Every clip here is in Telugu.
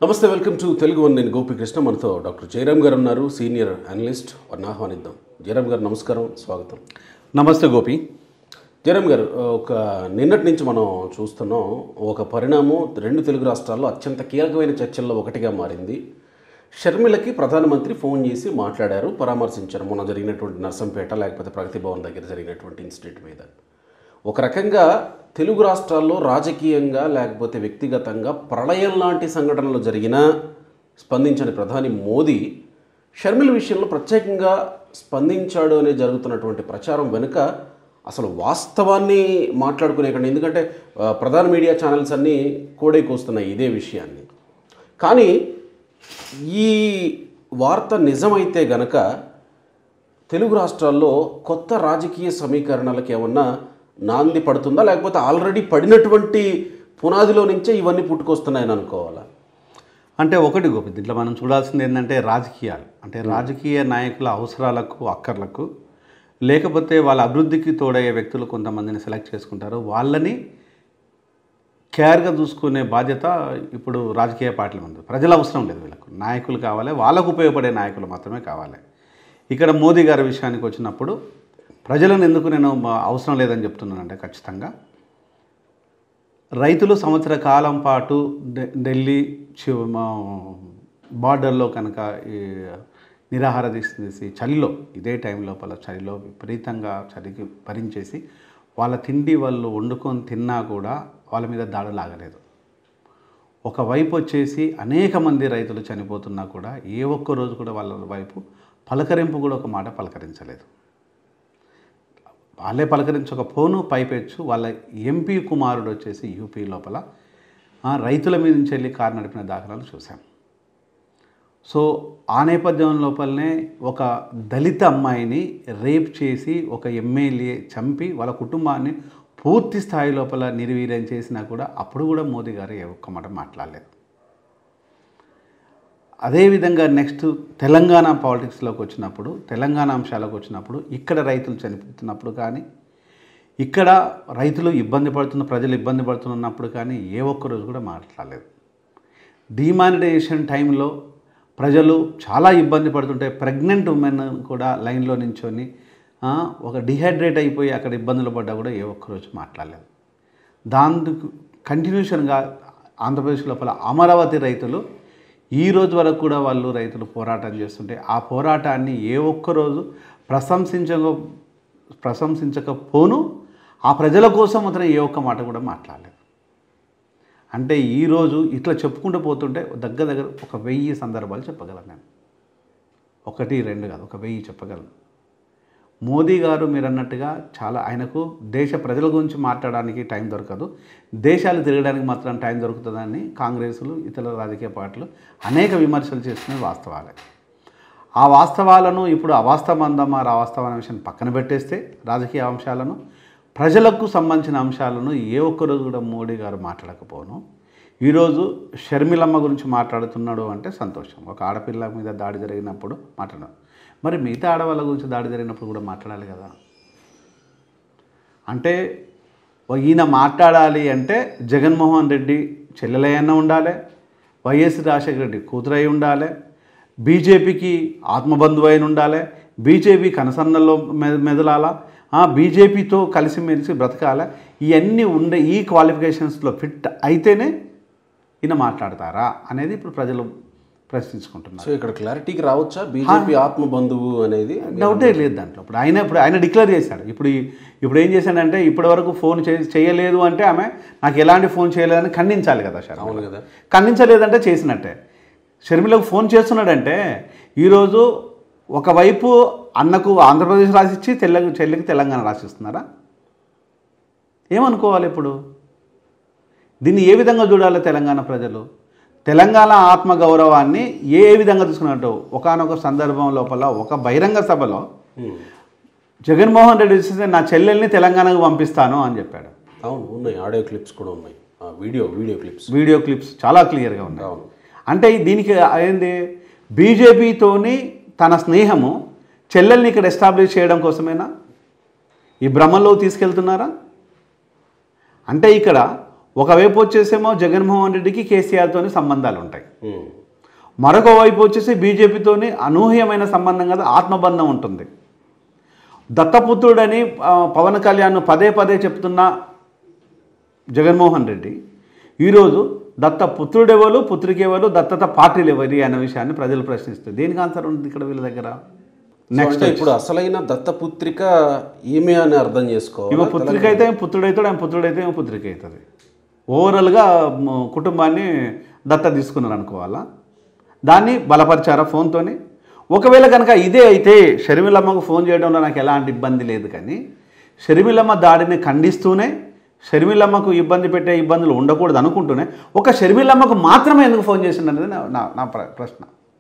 నమస్తే వెల్కమ్ టు తెలుగు వన్ నేను గోపికృష్ణ మనతో డాక్టర్ జయరామ్ గారు ఉన్నారు సీనియర్ అనలిస్ట్ వారిని ఆహ్వానిద్దాం జయరామ్ గారు నమస్కారం స్వాగతం నమస్తే గోపి జయరామ్ గారు ఒక నిన్నటి నుంచి మనం చూస్తున్నాం ఒక పరిణామం రెండు తెలుగు రాష్ట్రాల్లో అత్యంత కీలకమైన చర్చల్లో ఒకటిగా మారింది షర్మిలకి ప్రధానమంత్రి ఫోన్ చేసి మాట్లాడారు పరామర్శించారు మొన్న జరిగినటువంటి నర్సంపేట లేకపోతే ప్రగతి భవన్ దగ్గర జరిగినటువంటి ఇన్సిడెంట్ మీద ఒక రకంగా తెలుగు రాష్ట్రాల్లో రాజకీయంగా లేకపోతే వ్యక్తిగతంగా ప్రళయం లాంటి సంఘటనలు జరిగినా స్పందించని ప్రధాని మోదీ షర్మిల విషయంలో ప్రత్యేకంగా స్పందించాడు అనే జరుగుతున్నటువంటి ప్రచారం వెనుక అసలు వాస్తవాన్ని మాట్లాడుకునే కంటే ఎందుకంటే ఆ, ప్రధాన మీడియా ఛానల్స్ అన్నీ కోడే కూస్తున్నాయి ఇదే విషయాన్ని కానీ ఈ వార్త నిజమైతే గనక తెలుగు రాష్ట్రాల్లో కొత్త రాజకీయ సమీకరణలకు ఏమన్నా నాంది పడుతుందా లేకపోతే ఆల్రెడీ పడినటువంటి పునాదిలో నుంచే ఇవన్నీ పుట్టుకొస్తున్నాయని అనుకోవాలా అంటే ఒకటి గోపి దీంట్లో మనం చూడాల్సింది ఏంటంటే రాజకీయాలు అంటే రాజకీయ నాయకుల అవసరాలకు అక్కర్లకు లేకపోతే వాళ్ళ అభివృద్ధికి తోడయ్యే వ్యక్తులు కొంతమందిని సెలెక్ట్ చేసుకుంటారు వాళ్ళని కేర్గా చూసుకునే బాధ్యత ఇప్పుడు రాజకీయ పార్టీలు ఉంది ప్రజల అవసరం లేదు వీళ్ళకు నాయకులు కావాలి వాళ్ళకు ఉపయోగపడే నాయకులు మాత్రమే కావాలి ఇక్కడ మోదీ గారి విషయానికి వచ్చినప్పుడు ప్రజలను ఎందుకు నేను మా- అవసరం లేదని చెప్తున్నానంటే ఖచ్చితంగా రైతులు సంవత్సర కాలం పాటు ఢి- ఢిల్లీ చి- మా బార్డర్లో కనుక ఈ నిరాహార దీక్ష చేసి చలిలో ఇదే టైం లోపల చలిలో విపరీతంగా చలికి భరించేసి వాళ్ళ తిండి వాళ్ళు వండుకొని తిన్నా కూడా వాళ్ళ మీద దాడులు ఆగలేదు ఒకవైపు వచ్చేసి అనేక మంది రైతులు చనిపోతున్నా కూడా ఏ ఒక్క రోజు కూడా వాళ్ళ వైపు పలకరింపు కూడా ఒక మాట పలకరించలేదు వాళ్ళే పలకరించకపోను పైపెచ్చు వాళ్ళ ఎంపీ కుమారుడు వచ్చేసి యూపీ లోపల ఆ, రైతుల మీద నుంచి వెళ్ళి కారు నడిపిన దాఖలాలు చూసాం సో ఆ నేపథ్యం లోపలనే ఒక దళిత అమ్మాయిని రేప్ చేసి ఒక ఎమ్మెల్యే చంపి వాళ్ళ కుటుంబాన్ని పూర్తి స్థాయి లోపల నిర్వీర్యం చేసినా కూడా అప్పుడు కూడా మోదీ గారు ఏ ఒక్క మాట మాట్లాడలేదు అదేవిధంగా నెక్స్ట్ తెలంగాణ పాలిటిక్స్లోకి వచ్చినప్పుడు తెలంగాణ అంశాలకు వచ్చినప్పుడు ఇక్కడ రైతులు చనిపోతున్నప్పుడు కానీ ఇక్కడ రైతులు ఇబ్బంది పడుతున్న ప్రజలు ఇబ్బంది పడుతున్నప్పుడు కానీ ఏ ఒక్క రోజు కూడా మాట్లాడలేదు డిమానిటైజేషన్ టైంలో ప్రజలు చాలా ఇబ్బంది పడుతుంటే ప్రెగ్నెంట్ ఉమెన్ కూడా లైన్లో నించొని ఆ, ఒక డిహైడ్రేట్ అయిపోయి అక్కడ ఇబ్బందులు పడ్డా కూడా ఏ ఒక్కరోజు మాట్లాడలేదు దానికి కంటిన్యూషన్గా ఆంధ్రప్రదేశ్ లోపల అమరావతి రైతులు ఈ రోజు వరకు కూడా వాళ్ళు రైతులు పోరాటం చేస్తుంటే ఆ పోరాటాన్ని ఏ ఒక్కరోజు ప్రశంసించక ప్రశంసించకపోను ఆ ప్రజల కోసం మాత్రం ఏ ఒక్క మాట కూడా మాట్లాడలేదు అంటే ఈరోజు ఇట్లా చెప్పుకుంటూ పోతుంటే దగ్గర దగ్గర ఒక వెయ్యి సందర్భాలు చెప్పగలను నేను ఒకటి రెండు కాదు ఒక వెయ్యి చెప్పగలను మోదీ గారు మీరు అన్నట్టుగా చాలా ఆయనకు దేశ ప్రజల గురించి మాట్లాడడానికి టైం దొరకదు దేశాలు తిరగడానికి మాత్రం టైం దొరుకుతుందని కాంగ్రెస్లు ఇతర రాజకీయ పార్టీలు అనేక విమర్శలు చేస్తున్నవి వాస్తవాలే ఆ వాస్తవాలను ఇప్పుడు అవాస్తవం అందమా అవాస్తవం అనే విషయాన్ని పక్కన పెట్టేస్తే రాజకీయ అంశాలను ప్రజలకు సంబంధించిన అంశాలను ఏ ఒక్కరోజు కూడా మోడీ గారు మాట్లాడకపోను ఈరోజు షర్మిలమ్మ గురించి మాట్లాడుతున్నాడు అంటే సంతోషం ఒక ఆడపిల్ల మీద దాడి జరిగినప్పుడు మాట్లాడారు మరి మిగతా ఆడవాళ్ళ గురించి దాడి జరిగినప్పుడు కూడా మాట్లాడాలి కదా అంటే ఓ ఈయన మాట్లాడాలి అంటే జగన్మోహన్ రెడ్డి చెల్లెలయ్యన్న ఉండాలి వైఎస్ రాజశేఖర రెడ్డి కూతురై ఉండాలి బీజేపీకి ఆత్మబంధువు అయిన ఉండాలి బీజేపీ కనసన్నల్లో మె మెదలాల బీజేపీతో కలిసిమెలిసి బ్రతకాలి ఇవన్నీ ఉండే ఈ క్వాలిఫికేషన్స్లో ఫిట్ అయితేనే ఈయన మాట్లాడతారా అనేది ఇప్పుడు ప్రజలు ప్రశ్నించుకుంటున్నారు సో ఇక్కడ క్లారిటీకి రావచ్చా బీజేపీ ఆత్మ బంధువు అనేది డౌటే లేదు దాంట్లో ఇప్పుడు ఆయన ఇప్పుడు ఆయన డిక్లేర్ చేశాడు ఇప్పుడు ఈ- ఇప్పుడు ఏం చేశాడంటే ఇప్పటి వరకు ఫోన్ చే చేయలేదు అంటే ఆమె నాకు ఎలాంటి ఫోన్ చేయలేదని ఖండించాలి కదా షర్మిల అవును కదా ఖండించలేదంటే చేసినట్టే షర్మిలకు ఫోన్ చేస్తున్నాడంటే ఈరోజు ఒకవైపు అన్నకు ఆంధ్రప్రదేశ్ రాసిచ్చి తెల్ల చెల్లికి తెలంగాణ రాసిస్తున్నారా ఏమనుకోవాలి ఇప్పుడు దీన్ని ఏ విధంగా చూడాలి తెలంగాణ ప్రజలు తెలంగాణ ఆత్మ గౌరవాన్ని ఏ విధంగా తీసుకున్నట్టు ఒకనొక సందర్భం లోపల ఒక బహిరంగ సభలో హ్మ్. జగన్మోహన్ రెడ్డి వచ్చేసి నా చెల్లెల్ని తెలంగాణకు పంపిస్తాను అని చెప్పాడు అవును ఉన్నాయి ఆడియో క్లిప్స్ కూడా ఉన్నాయి ఆ, video video clips video clips చాలా క్లియర్గా ఉన్నాయి అవును అంటే దీనికి ఏంది బీజేపీతోని తన స్నేహము చెల్లెల్ని ఇక్కడ ఎస్టాబ్లిష్ చేయడం కోసమేనా ఈ భ్రమంలో తీసుకెళ్తున్నారా అంటే ఇక్కడ ఒకవైపు వచ్చేసేమో జగన్మోహన్ రెడ్డికి కేసీఆర్తోని సంబంధాలు ఉంటాయి ఉమ్. మరొక వైపు వచ్చేసి బీజేపీతోని అనూహ్యమైన సంబంధం కదా ఆత్మబంధం ఉంటుంది దత్తపుత్రుడని ఆ, పవన్ కళ్యాణ్ పదే పదే చెప్తున్న జగన్మోహన్ రెడ్డి ఈరోజు దత్త పుత్రుడెవరు పుత్రికెవరు దత్తత పార్టీలు ఎవరి అనే విషయాన్ని ప్రజలు ప్రశ్నిస్తారు దేనికి ఆన్సర్ ఉంది ఇక్కడ వీళ్ళ దగ్గర సో అంటే ఇప్పుడు అసలైన దత్తపుత్రిక ఏమి అని అర్థం చేసుకోవాలి ఈమె పుత్రిక అయితే పుత్రుడైతాడు ఆయన పుత్రుడైతే ఈమె పుత్రిక అవుతుంది ఓవరాల్గా మ, కుటుంబాన్ని దత్త తీసుకున్నారు అనుకోవాలా దాన్ని బలపరిచారా ఫోన్తోని ఒకవేళ కనుక ఇదే అయితే షర్మిలమ్మకు ఫోన్ చేయడంలో నాకు ఎలాంటి ఇబ్బంది లేదు కానీ షర్మిలమ్మ దాడిని ఖండిస్తూనే షర్మిలమ్మకు ఇబ్బంది పెట్టే ఇబ్బందులు ఉండకూడదు అనుకుంటూనే ఒక షర్మిలమ్మకు మాత్రమే ఎందుకు ఫోన్ చేసిండు అనేది నా నా- నా ప్ర- ప్రశ్న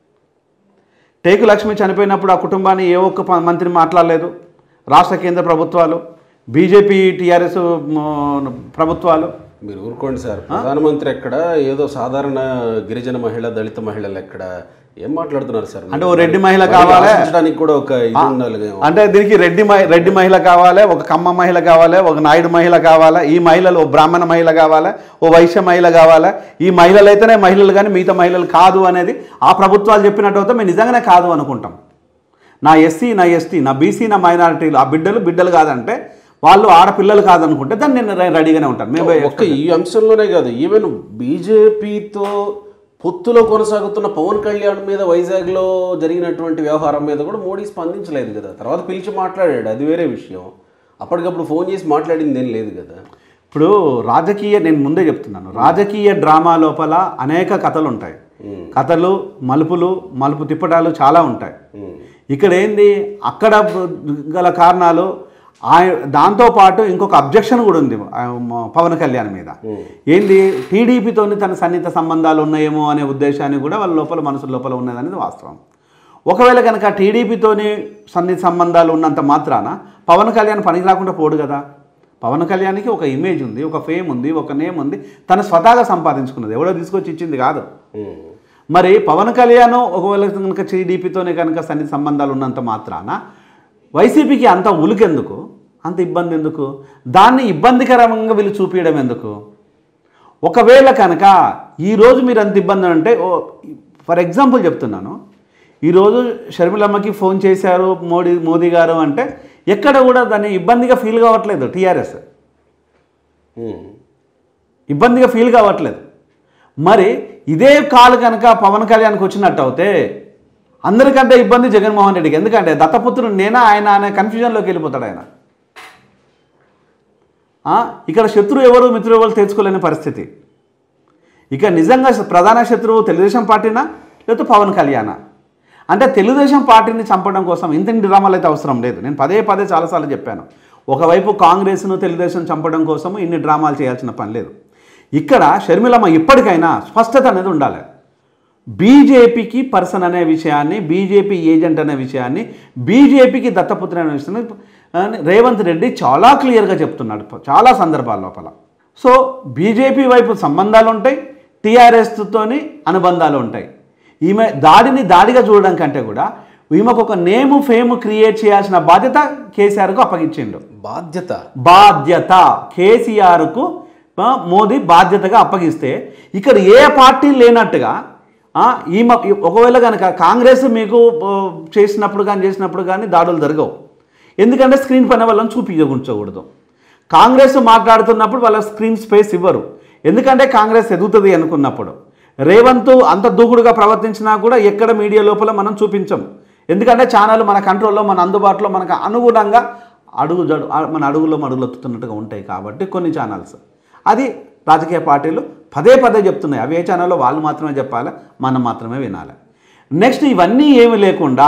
టేకు లక్ష్మి చనిపోయినప్పుడు ఆ కుటుంబాన్ని ఏ ఒక్క ప- మంత్రి మాట్లాడలేదు రాష్ట్ర కేంద్ర ప్రభుత్వాలు బీజేపీ టీఆర్ఎస్ ప్రభుత్వాలు మీరు ఊరుకోండి సార్ ప్రధానమంత్రి ఎక్కడ ఏదో సాధారణ గిరిజన మహిళ దళిత మహిళలు ఎక్కడ ఏం మాట్లాడుతున్నారు సార్ అంటే ఓ రెడ్డి మహిళ మరి కావాలా? ఆలోచించడానికి కూడా ఒక ఇది ఉండాలి కదా. అంటే దీనికి రెడ్డి మహి రెడ్డి మహిళ కావాలి ఒక కమ్మ మహిళ కావాలి ఒక నాయుడు మహిళ కావాలా ఈ మహిళలు ఓ బ్రాహ్మణ మహిళ కావాలా ఓ వైశ్య మహిళ కావాలా ఈ మహిళలు అయితేనే మహిళలు కానీ మిగతా మహిళలు కాదు అనేది ఆ ప్రభుత్వాలు చెప్పినట్టు అయితే మేము నిజంగానే కాదు అనుకుంటాం నా ఎస్సీ నా ఎస్టీ నా బీసీ నా మైనారిటీలు ఆ బిడ్డలు బిడ్డలు కాదంటే వాళ్ళు ఆడపిల్లలు కాదనుకుంటే దాన్ని నేను రె- రెడీగానే ఉంటాను మేము ఒక్క ఈ అంశంలోనే కాదు ఈవెన్ బీజేపీతో పొత్తులో కొనసాగుతున్న పవన్ కళ్యాణ్ మీద వైజాగ్లో జరిగినటువంటి వ్యవహారం మీద కూడా మోడీ స్పందించలేదు కదా తర్వాత పిలిచి మాట్లాడాడు అది వేరే విషయం అప్పటికప్పుడు ఫోన్ చేసి మాట్లాడింది ఏం లేదు కదా ఇప్పుడు రాజకీయ నేను ముందే చెప్తున్నాను రాజకీయ డ్రామా లోపల అనేక కథలు ఉంటాయి కథలు మలుపులు మలుపు తిప్పటాలు చాలా ఉంటాయి ఉమ్. ఇక్కడ ఏంది అక్కడ గల కారణాలు ఆయ దాంతోపాటు ఇంకొక అబ్జెక్షన్ కూడా ఉంది ఆ మ- పవన్ కళ్యాణ్ మీద ఏంది టీడీపీతోని తన సన్నిహిత సంబంధాలు ఉన్నాయేమో అనే ఉద్దేశాన్ని కూడా వాళ్ళ లోపల మనసు లోపల ఉన్నదనేది వాస్తవం ఒకవేళ కనుక టీడీపీతోని సన్నిహిత సంబంధాలు ఉన్నంత మాత్రాన పవన్ కళ్యాణ్ పనికి రాకుండా పోడు కదా పవన్ కళ్యాణ్కి ఒక ఇమేజ్ ఉంది ఒక ఫేమ్ ఉంది ఒక నేమ్ ఉంది తను స్వతహాగా సంపాదించుకున్నది ఎవడో తీసుకొచ్చి ఇచ్చింది కాదు ఉమ్. మరి పవన్ కళ్యాణ్ ఒకవేళ కనుక టీడీపీతోనే కనుక సన్ని సంబంధాలు ఉన్నంత మాత్రాన వైసీపీకి అంత ఉలికెందుకు అంత ఇబ్బంది ఎందుకు దాన్ని ఇబ్బందికరంగా వీళ్ళు చూపించడం ఎందుకు ఒకవేళ కనుక ఈరోజు మీరు అంత ఇబ్బంది అంటే ఓ ఫర్ ఎగ్జాంపుల్ చెప్తున్నాను ఈరోజు షర్మిలమ్మకి ఫోన్ చేశారు మోడీ మోదీ గారు అంటే ఎక్కడ కూడా దాన్ని ఇబ్బందిగా ఫీల్ కావట్లేదు టీఆర్ఎస్ ఉమ్. ఇబ్బందిగా ఫీల్ కావట్లేదు మరి ఇదే కాలు కనుక పవన్ కళ్యాణ్కి వచ్చినట్టు అవుతే అందరికంటే ఇబ్బంది జగన్మోహన్ రెడ్డికి ఎందుకంటే దత్తపుత్రుడు నేనా ఆయన అనే కన్ఫ్యూజన్లోకి వెళ్ళిపోతాడు ఆయన ఆ, ఇక్కడ శత్రువు ఎవరు మిత్రులు ఎవరు తెలుసుకోలేని పరిస్థితి ఇక నిజంగా ప్రధాన శత్రువు తెలుగుదేశం పార్టీనా లేకపోతే పవన్ కళ్యాణా అంటే తెలుగుదేశం పార్టీని చంపడం కోసం ఇంత డ్రామాలు అయితే అవసరం లేదు నేను పదే పదే చాలాసార్లు చెప్పాను ఒకవైపు కాంగ్రెస్ను తెలుగుదేశం చంపడం కోసం ఇన్ని డ్రామాలు చేయాల్సిన పని లేదు ఇక్కడ షర్మిలమ్మ ఇప్పటికైనా స్పష్టత అనేది ఉండాలి బీజేపీకి పర్సన్ అనే విషయాన్ని బీజేపీ ఏజెంట్ అనే విషయాన్ని బీజేపీకి దత్తపుత్ర అనే విషయాన్ని ఆ, రేవంత్ రెడ్డి చాలా క్లియర్గా చెప్తున్నాడు చాలా సందర్భాల లోపల సో బీజేపీ వైపు సంబంధాలు ఉంటాయి టీఆర్ఎస్తోని అనుబంధాలు ఉంటాయి ఈమె దాడిని దాడిగా చూడడం కంటే కూడా ఈమెకు ఒక నేము ఫేమ్ క్రియేట్ చేయాల్సిన బాధ్యత కేసీఆర్కు అప్పగించిండు బాధ్యత బాధ్యత కేసీఆర్కు ఆ, మోదీ బాధ్యతగా అప్పగిస్తే ఇక్కడ ఏ పార్టీ లేనట్టుగా ఆ, ఈమె ఒకవేళ కనుక కాంగ్రెస్ మీకు ఆ, చేసినప్పుడు కానీ చేసినప్పుడు కానీ దాడులు జరగవు ఎందుకంటే స్క్రీన్ పైన వాళ్ళని చూపించకూడదు కాంగ్రెస్ మాట్లాడుతున్నప్పుడు వాళ్ళ స్క్రీన్ స్పేస్ ఇవ్వరు ఎందుకంటే కాంగ్రెస్ ఎదుగుతుంది అనుకున్నప్పుడు రేవంత్ అంత దూకుడుగా ప్రవర్తించినా కూడా ఎక్కడ మీడియా లోపల మనం చూపించం ఎందుకంటే ఛానల్ మన కంట్రోల్లో మన అందుబాటులో మనకు అనుగుణంగా అడుగు జడు ఆ- మన అడుగులో మడుగులొత్తుతున్నట్టుగా ఉంటాయి కాబట్టి కొన్ని ఛానల్స్ అది రాజకీయ పార్టీలు పదే పదే చెప్తున్నాయి అవి ఏ ఛానల్లో వాళ్ళు మాత్రమే చెప్పాలి మనం మాత్రమే వినాలి నెక్స్ట్ ఇవన్నీ ఏమి లేకుండా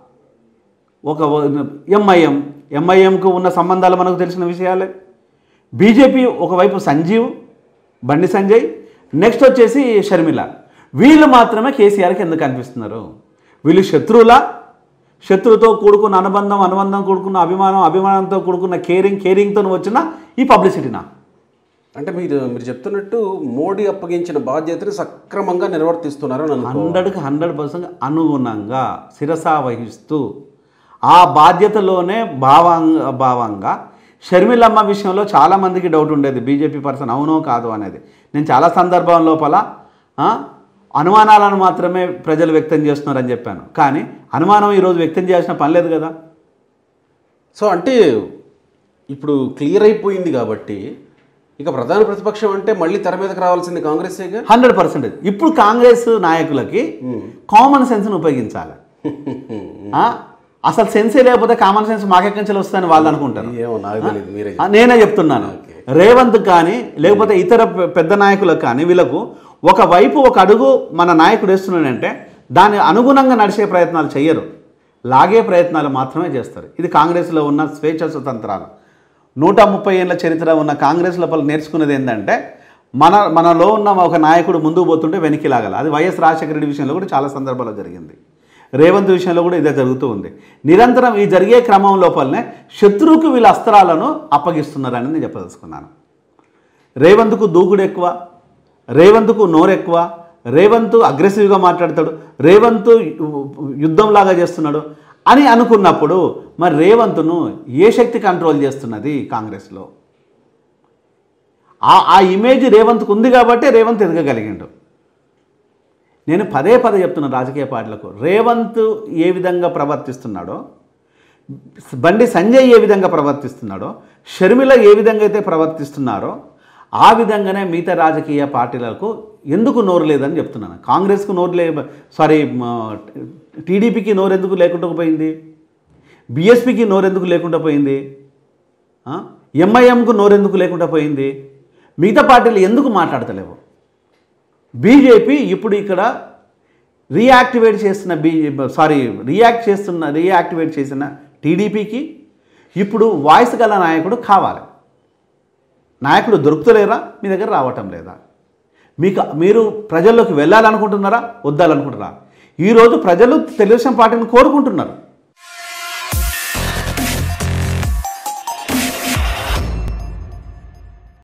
ఒక ఎంఐఎం ఎంఐఎంకు ఉన్న సంబంధాలు మనకు తెలిసిన విషయాలే బీజేపీ ఒకవైపు సంజీవ్ బండి సంజయ్ నెక్స్ట్ వచ్చేసి షర్మిల వీళ్ళు మాత్రమే కేసీఆర్కి ఎందుకు అనిపిస్తున్నారు వీళ్ళు శత్రువులా శత్రువుతో కూడుకున్న అనుబంధం అనుబంధం కూడుకున్న అభిమానం అభిమానంతో కూడుకున్న కేరింగ్ కేరింగ్తో వచ్చిన ఈ పబ్లిసిటీనా అంటే మీరు మీరు చెప్తున్నట్టు మోడీ అప్పగించిన బాధ్యతని సక్రమంగా నిర్వర్తిస్తున్నారని అనుకో హండ్రెడ్కి హండ్రెడ్ పర్సెంట్ అనుగుణంగా శిరస వహిస్తూ ఆ బాధ్యతలోనే భావంగా భావంగా షర్మిలమ్మ విషయంలో చాలామందికి డౌట్ ఉండేది బీజేపీ పర్సన్ అవునో కాదు అనేది నేను చాలా సందర్భం లోపల ఆ, అనుమానాలను మాత్రమే ప్రజలు వ్యక్తం చేస్తున్నారని చెప్పాను కానీ అనుమానం ఈరోజు వ్యక్తం చేయాల్సిన పని లేదు కదా సో అంటే ఇప్పుడు క్లియర్ అయిపోయింది కాబట్టి ఇక ప్రధాన ప్రతిపక్షం అంటే మళ్ళీ తెర మీదకి రావాల్సింది కాంగ్రెసేగా హండ్రెడ్ పర్సెంటేజ్ ఇప్పుడు కాంగ్రెస్ నాయకులకి కామన్ సెన్స్ని ఉపయోగించాలి ఆ, అసలు సెన్సే లేకపోతే కామన్ సెన్స్ మాకెక్కడి నుంచి వస్తుందని వాళ్ళు అనుకుంటారు ఏమో నాకు తెలియదు మీరే ఆ, నేనే చెప్తున్నాను రేవంత్ కానీ లేకపోతే ఇతర పె- పెద్ద నాయకులకు కానీ వీళ్ళకు ఒకవైపు ఒక అడుగు మన నాయకుడు వేస్తున్నాడంటే దాని అనుగుణంగా నడిచే ప్రయత్నాలు చేయరు లాగే ప్రయత్నాలు మాత్రమే చేస్తారు ఇది కాంగ్రెస్లో ఉన్న స్వేచ్ఛ స్వతంత్రాలు నూట ముప్పై ఏళ్ళ చరిత్ర ఉన్న కాంగ్రెస్ లోపల నేర్చుకున్నది ఏంటంటే మన మనలో ఉన్న ఒక నాయకుడు ముందుకు పోతుంటే వెనక్కి లాగాలి అది వైఎస్ రాజశేఖర రెడ్డి విషయంలో కూడా చాలా సందర్భాల్లో జరిగింది రేవంత్ విషయంలో కూడా ఇదే జరుగుతూ ఉంది నిరంతరం ఈ జరిగే క్రమం లోపలనే శత్రువుకు వీళ్ళ అస్త్రాలను అప్పగిస్తున్నారని నేను చెప్పదలుచుకున్నాను రేవంత్కు దూకుడు ఎక్కువ రేవంత్కు నోరు ఎక్కువ రేవంత్ అగ్రెసివ్గా మాట్లాడతాడు రేవంత్ యుద్ధంలాగా చేస్తున్నాడు అని అనుకున్నప్పుడు మరి రేవంత్ను ఏ శక్తి కంట్రోల్ చేస్తున్నది కాంగ్రెస్లో ఆ ఆ ఇమేజ్ రేవంత్కు ఉంది కాబట్టి రేవంత్ ఎదగగలిగిండు నేను పదే పదే చెప్తున్నాను రాజకీయ పార్టీలకు రేవంత్ ఏ విధంగా ప్రవర్తిస్తున్నాడో బండి సంజయ్ ఏ విధంగా ప్రవర్తిస్తున్నాడో షర్మిల ఏ విధంగా అయితే ప్రవర్తిస్తున్నారో ఆ విధంగానే మిగతా రాజకీయ పార్టీలకు ఎందుకు నోరు లేదని చెప్తున్నాను కాంగ్రెస్కు నోరు లే సారీ టీడీపీకి నోరు ఎందుకు లేకుండా పోయింది బీఎస్పీకి నోరు ఎందుకు లేకుండా పోయింది ఎంఐఎంకు నోరు ఎందుకు లేకుండా పోయింది మిగతా పార్టీలు ఎందుకు మాట్లాడతలేవు బీజేపీ ఇప్పుడు ఇక్కడ రీయాక్టివేట్ చేస్తున్న బీ సారీ రియాక్ట్ చేస్తున్న రీయాక్టివేట్ చేసిన టీడీపీకి ఇప్పుడు వాయిస్ గల నాయకుడు కావాలి నాయకుడు దొరుకుతలేరా మీ దగ్గర రావటం లేదా మీకు మీరు ప్రజల్లోకి వెళ్ళాలనుకుంటున్నారా వద్దాలనుకుంటున్నారా ఈరోజు ప్రజలు తెలుగుదేశం పార్టీని కోరుకుంటున్నారు